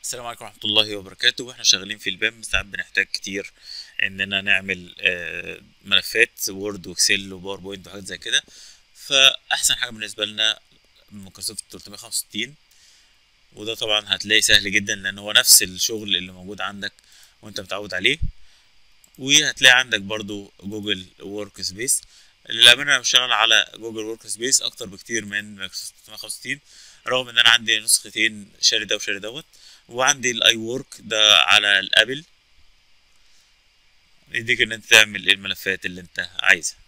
السلام عليكم ورحمة الله وبركاته واحنا شغالين في البام ساعات بنحتاج كتير اننا نعمل آه، ملفات وورد واكسل وباوربوينت وحاجات زي كده فاحسن حاجة بالنسبة لنا مايكروسوفت 365 وده طبعا هتلاقي سهل جدا لان هو نفس الشغل اللي موجود عندك وانت متعود عليه وهتلاقي عندك برضو جوجل ورك سبيس للأمانة أنا بشتغل على جوجل ورك سبيس أكتر بكتير من مايكروسوفت 365 رغم إن أنا عندي نسختين شاري ده وشاري دوت وعندي الأي وورك ده على الأبل يديك إن أنت تعمل الملفات اللي أنت عايزها